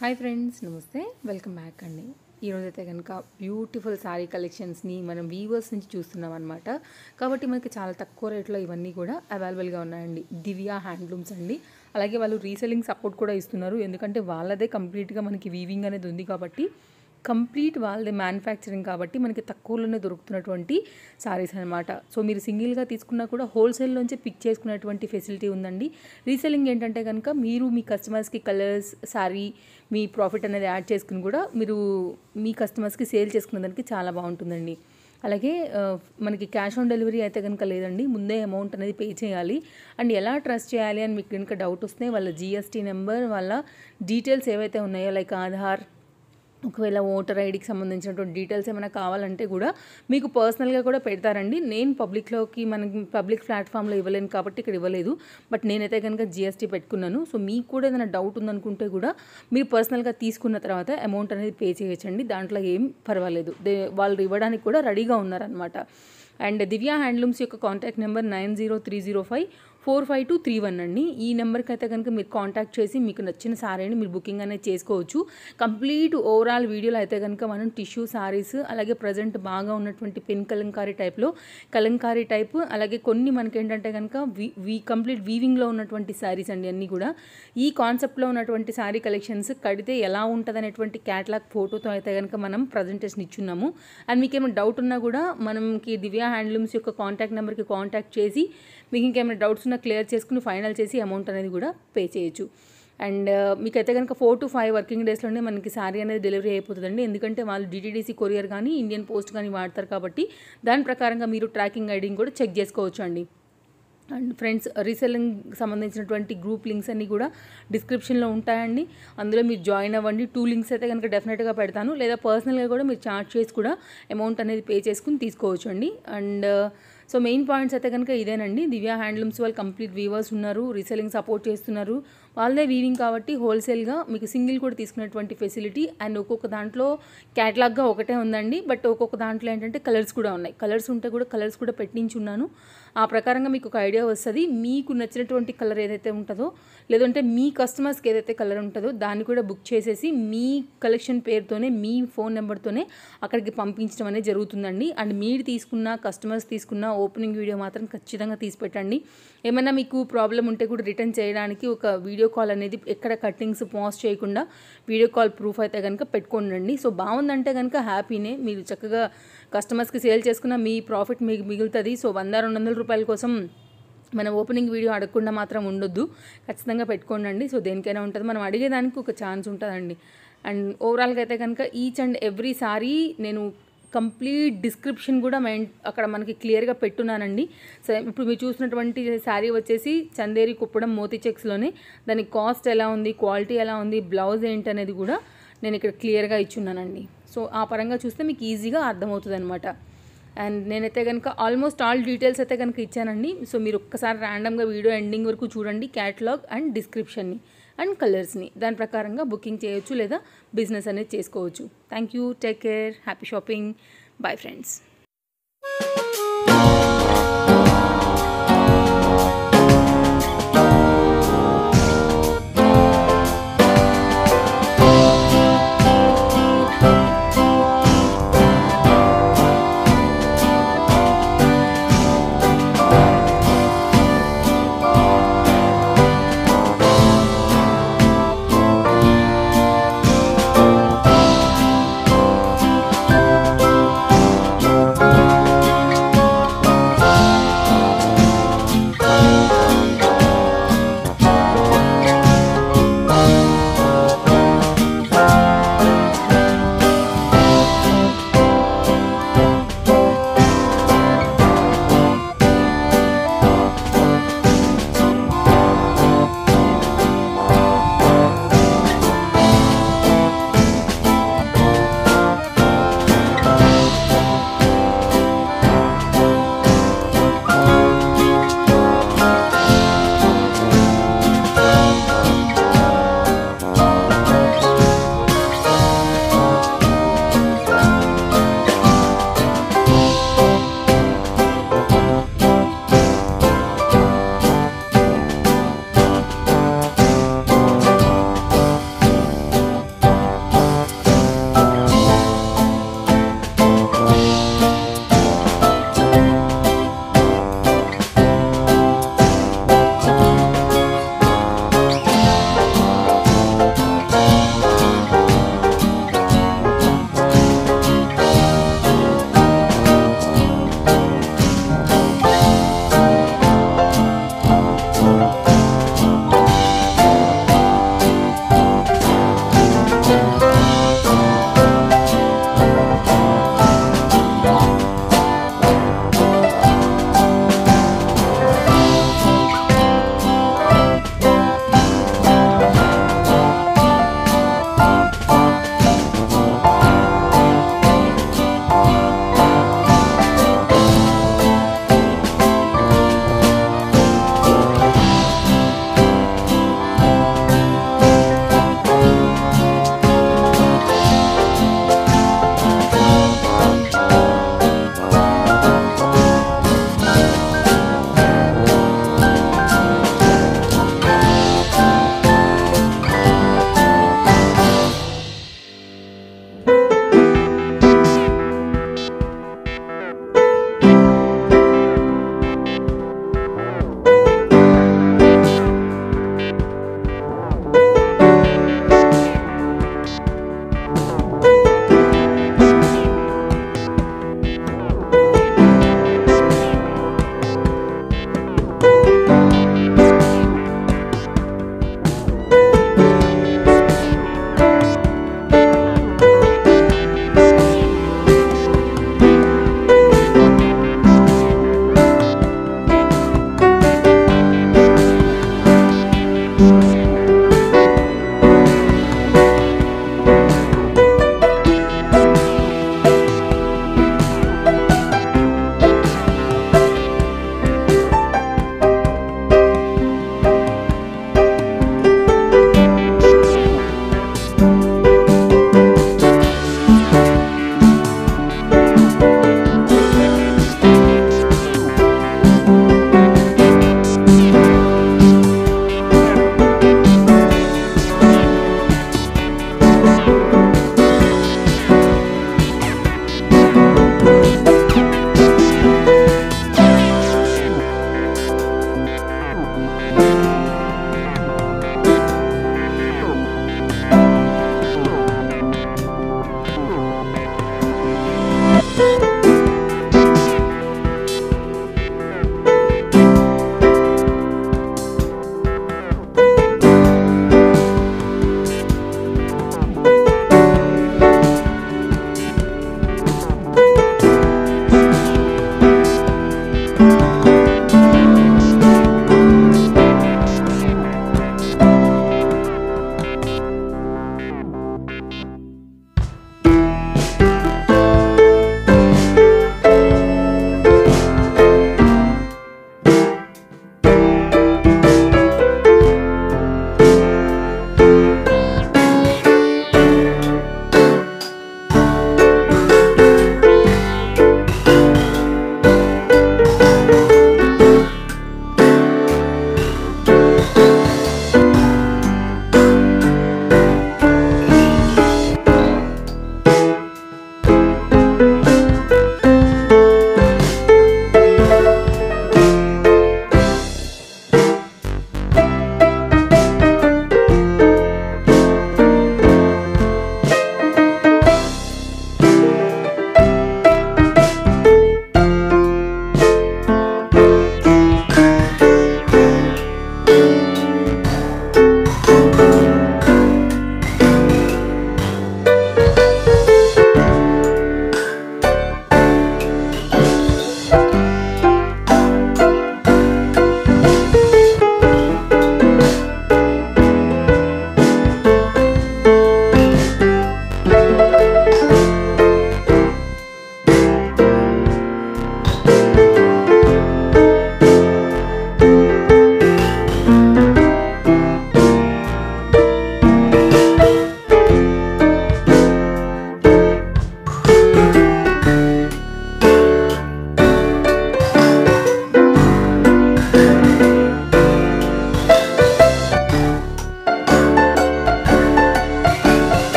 hi friends నమస్తే welcome back అండి ఈరోజు అయితే కనుక బ్యూటిఫుల్ శారీ కలెక్షన్స్ని మనం వీవర్స్ నుంచి చూస్తున్నాం అనమాట కాబట్టి మనకి చాలా తక్కువ రేట్లో ఇవన్నీ కూడా అవైలబుల్గా ఉన్నాయండి దివ్య హ్యాండ్లూమ్స్ అండి అలాగే వాళ్ళు రీసెల్లింగ్ సపోర్ట్ కూడా ఇస్తున్నారు ఎందుకంటే వాళ్ళదే కంప్లీట్గా మనకి వీవింగ్ అనేది ఉంది కాబట్టి కంప్లీట్ వాళ్ళదే మ్యానుఫ్యాక్చరింగ్ కాబట్టి మనకి తక్కువలోనే దొరుకుతున్నటువంటి సారీస్ అనమాట సో మీరు సింగిల్గా తీసుకున్నా కూడా హోల్సేల్లోంచి పిక్ చేసుకునేటువంటి ఫెసిలిటీ ఉందండి రీసెల్లింగ్ ఏంటంటే కనుక మీరు మీ కస్టమర్స్కి కలర్స్ సారీ మీ ప్రాఫిట్ అనేది యాడ్ చేసుకుని కూడా మీరు మీ కస్టమర్స్కి సేల్ చేసుకునే దానికి చాలా బాగుంటుందండి అలాగే ఆ, మనకి క్యాష్ ఆన్ డెలివరీ అయితే కనుక లేదండి ముందే అమౌంట్ అనేది పే చేయాలి అండ్ ఎలా ట్రస్ట్ చేయాలి అని మీకు కనుక డౌట్ వస్తే వాళ్ళ జిఎస్టీ నెంబర్ వాళ్ళ డీటెయిల్స్ ఏవైతే ఉన్నాయో లైక్ ఆధార్ ఒకవేళ ఓటర్ ఐడికి సంబంధించినటువంటి డీటెయిల్స్ ఏమైనా కావాలంటే కూడా మీకు పర్సనల్గా కూడా పెడతారండి నేను పబ్లిక్లోకి మనకి పబ్లిక్ ప్లాట్ఫామ్లో ఇవ్వలేను కాబట్టి ఇక్కడ ఇవ్వలేదు బట్ నేనైతే కనుక జిఎస్టీ పెట్టుకున్నాను సో మీకు కూడా ఏదైనా డౌట్ ఉందనుకుంటే కూడా మీరు పర్సనల్గా తీసుకున్న తర్వాత అమౌంట్ అనేది పే చేయొచ్చండి దాంట్లో ఏం పర్వాలేదు దే వాళ్ళు ఇవ్వడానికి కూడా రెడీగా ఉన్నారనమాట అండ్ దివ్య హ్యాండ్లూమ్స్ యొక్క contact number nine zero three zero five four five two three one అండి ఈ నెంబర్కి అయితే కనుక మీరు కాంటాక్ట్ చేసి మీకు నచ్చిన సారీని మీరు బుకింగ్ అనేది చేసుకోవచ్చు కంప్లీట్ ఓవరాల్ వీడియోలో అయితే కనుక మనం టిష్యూ సారీస్ అలాగే ప్రజెంట్ బాగా ఉన్నటువంటి పెన్ కలంకారీ టైప్లో కలంకారీ టైప్ అలాగే కొన్ని మనకి ఏంటంటే కనుక వీ వీ కంప్లీట్ వీవింగ్లో ఉన్నటువంటి సారీస్ అండి అన్నీ కూడా ఈ కాన్సెప్ట్లో ఉన్నటువంటి శారీ కలెక్షన్స్ కడితే ఎలా ఉంటుంది అనేటువంటి క్యాటలాగ్ ఫోటోతో అయితే కనుక మనం ప్రజెంటేషన్ ఇచ్చున్నాము అండ్ మీకు ఏమైనా డౌట్ ఉన్నా కూడా మనకి దివ్య హ్యాండ్లూమ్స్ యొక్క కాంటాక్ట్ నెంబర్కి కాంటాక్ట్ చేసి మీకు ఇంకేమైనా డౌట్స్ ఉన్నా క్లియర్ చేసుకుని ఫైనల్ చేసి అమౌంట్ అనేది కూడా పే చేయొచ్చు అండ్ మీకైతే కనుక ఫోర్ టు ఫైవ్ వర్కింగ్ డేస్లోనే మనకి శారీ అనేది డెలివరీ అయిపోతుందండి ఎందుకంటే వాళ్ళు డిటీడీసీ కొరియర్ కానీ ఇండియన్ పోస్ట్ కానీ వాడతారు కాబట్టి దాని ప్రకారంగా మీరు ట్రాకింగ్ ఐడిని కూడా చెక్ చేసుకోవచ్చు అండి అండ్ ఫ్రెండ్స్ రీసెల్లింగ్ సంబంధించినటువంటి గ్రూప్ లింక్స్ అన్నీ కూడా డిస్క్రిప్షన్లో ఉంటాయండి అందులో మీరు జాయిన్ అవ్వండి టూ లింక్స్ అయితే కనుక డెఫినెట్గా పెడతాను లేదా పర్సనల్గా కూడా మీరు చార్జ్ చేసి కూడా అమౌంట్ అనేది పే చేసుకుని తీసుకోవచ్చు అండి అండ్ సో మెయిన్ పాయింట్స్ అయితే కనుక ఇదేనండి దివ్య హ్యాండ్లూమ్స్ వాళ్ళు కంప్లీట్ వీవర్స్ ఉన్నారు రీసెల్లింగ్ సపోర్ట్ చేస్తున్నారు వాళ్ళదే వీవింగ్ కాబట్టి హోల్సేల్గా మీకు సింగిల్ కూడా తీసుకునేటువంటి ఫెసిలిటీ అండ్ ఒక్కొక్క దాంట్లో క్యాటలాగ్గా ఒకటే ఉందండి బట్ ఒక్కొక్క దాంట్లో ఏంటంటే కలర్స్ కూడా ఉన్నాయి కలర్స్ ఉంటే కూడా కలర్స్ కూడా పెట్టించి ఉన్నాను ఆ ప్రకారంగా మీకు ఒక ఐడియా వస్తుంది మీకు నచ్చినటువంటి కలర్ ఏదైతే ఉంటుందో లేదంటే మీ కస్టమర్స్కి ఏదైతే కలర్ ఉంటుందో దాన్ని కూడా బుక్ చేసేసి మీ కలెక్షన్ పేరుతోనే మీ ఫోన్ నెంబర్తోనే అక్కడికి పంపించడం అనేది జరుగుతుందండి అండ్ మీరు తీసుకున్న కస్టమర్స్ తీసుకున్న ఓపెనింగ్ వీడియో మాత్రం ఖచ్చితంగా తీసి పెట్టండి ఏమైనా మీకు ప్రాబ్లం ఉంటే కూడా రిటర్న్ చేయడానికి ఒక వీడియో కాల్ అనేది ఎక్కడ కట్టింగ్స్ పాజ్ చేయకుండా వీడియో కాల్ ప్రూఫ్ అయితే కనుక పెట్టుకోండి సో బాగుందంటే కనుక హ్యాపీనే మీరు చక్కగా కస్టమర్స్కి సేల్ చేసుకున్న మీ ప్రాఫిట్ మీకు మిగులుతుంది సో వంద రెండు వందల రూపాయల కోసం మనం ఓపెనింగ్ వీడియో అడగకుండా మాత్రం ఉండొద్దు ఖచ్చితంగా పెట్టుకోండి సో దేనికైనా ఉంటుంది మనం అడిగేదానికి ఒక ఛాన్స్ ఉంటుందండి అండ్ ఓవరాల్గా అయితే కనుక ఈచ్ అండ్ ఎవ్రీ సారీ నేను కంప్లీట్ డిస్క్రిప్షన్ కూడా మెయిన్ అక్కడ మనకి క్లియర్గా పెట్టున్నానండి సో ఇప్పుడు మీరు చూసినటువంటి శారీ వచ్చేసి చందేరి కుప్పడం మోతీ చెక్స్లోనే దాని కాస్ట్ ఎలా ఉంది క్వాలిటీ ఎలా ఉంది బ్లౌజ్ ఏంటి అనేది కూడా నేను ఇక్కడ క్లియర్గా ఇచ్చున్నానండి సో ఆ పరంగా చూస్తే మీకు ఈజీగా అర్థమవుతుంది అనమాట అండ్ నేనైతే కనుక ఆల్మోస్ట్ ఆల్ డీటెయిల్స్ అయితే కనుక ఇచ్చానండి సో మీరు ఒక్కసారి ర్యాండమ్గా వీడియో ఎండింగ్ వరకు చూడండి క్యాటలాగ్ అండ్ డిస్క్రిప్షన్ని అండ్ కలర్స్ని దాని ప్రకారంగా బుకింగ్ చేయొచ్చు లేదా బిజినెస్ అనేది చేసుకోవచ్చు thank you take care happy shopping bye friends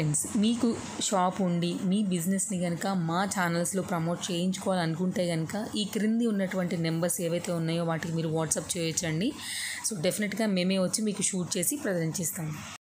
friends మీకు షాప్ ఉండి మీ బిజినెస్ని కనుక మా ఛానల్స్లో ప్రమోట్ చేయించుకోవాలనుకుంటే కనుక ఈ క్రింది ఉన్నటువంటి నెంబర్స్ ఏవైతే ఉన్నాయో వాటికి మీరు వాట్సాప్ చేయొచ్చండి సో డెఫినెట్గా మేమే వచ్చి మీకు షూట్ చేసి ప్రజెంట్ చేస్తాము